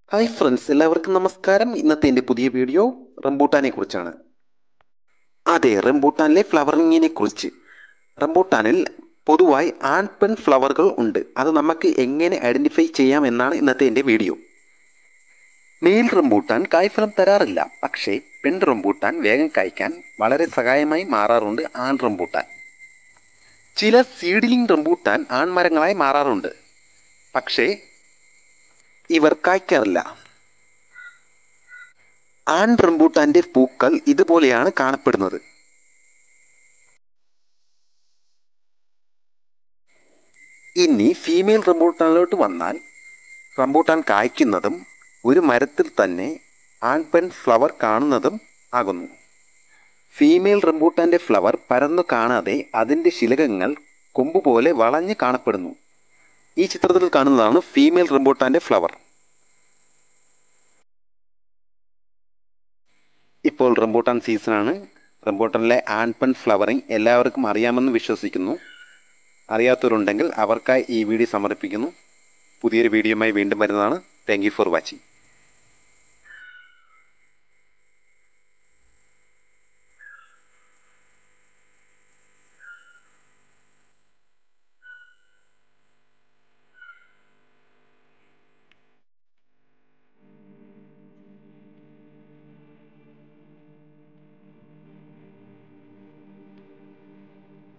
hi friends എല്ലാവർക്കും നമസ്കാരം ഇന്നത്തെ എൻ്റെ പുതിയ വീഡിയോ റംബൂട്ടാനെ കുറിച്ചാണ് അതെ റംബൂട്ടാനിലെ ഫ്ലവറിങ്ങിനെ കുറിച്ച് റംബൂട്ടാനിൽ പൊതുവായി ആൺ പെൺ ഫ്ലവറുകൾ ഉണ്ട് അത് നമുക്ക് എങ്ങനെ ഐഡൻറ്റിഫൈ ചെയ്യാം എന്നാണ് ഇന്നത്തെ എൻ്റെ വീഡിയോ മെയിൽ റംബൂട്ടാൻ കായ്ഫലം തരാറില്ല പക്ഷേ പെൺ റംബൂട്ടാൻ വേഗം കായ്ക്കാൻ വളരെ സഹായമായി മാറാറുണ്ട് ആൺ റംബൂട്ടാൻ ചില സീഡിലിംഗ് റംബൂട്ടാൻ ആൺമരങ്ങളായി മാറാറുണ്ട് പക്ഷേ ഇവർ കായ്ക്കാറില്ല ആൺ റംബൂട്ടാന്റെ പൂക്കൾ ഇതുപോലെയാണ് കാണപ്പെടുന്നത് ഇനി ഫീമെയിൽ റംബൂട്ടാനിലോട്ട് വന്നാൽ റംബൂട്ടാൻ കായ്ക്കുന്നതും ഒരു മരത്തിൽ തന്നെ ആൺ പെൺ ഫ്ലവർ കാണുന്നതും ആകുന്നു ഫീമെയിൽ റംബൂട്ടാന്റെ ഫ്ലവർ പരന്നു കാണാതെ അതിൻ്റെ ശിലകങ്ങൾ കൊമ്പുപോലെ വളഞ്ഞ് കാണപ്പെടുന്നു ഈ ചിത്രത്തിൽ കാണുന്നതാണ് ഫീമെയിൽ റംബൂട്ടാന്റെ ഫ്ലവർ ഇപ്പോൾ റംബൂട്ടാൻ സീസണാണ് റംബൂട്ടാനിലെ ആൺ പെൺ ഫ്ലവറിംഗ് എല്ലാവർക്കും അറിയാമെന്ന് വിശ്വസിക്കുന്നു അറിയാത്തവരുണ്ടെങ്കിൽ അവർക്കായി ഈ വീഡിയോ സമർപ്പിക്കുന്നു പുതിയൊരു വീഡിയോയുമായി വീണ്ടും വരുന്നതാണ് താങ്ക് യു ഫോർ വാച്ചിങ്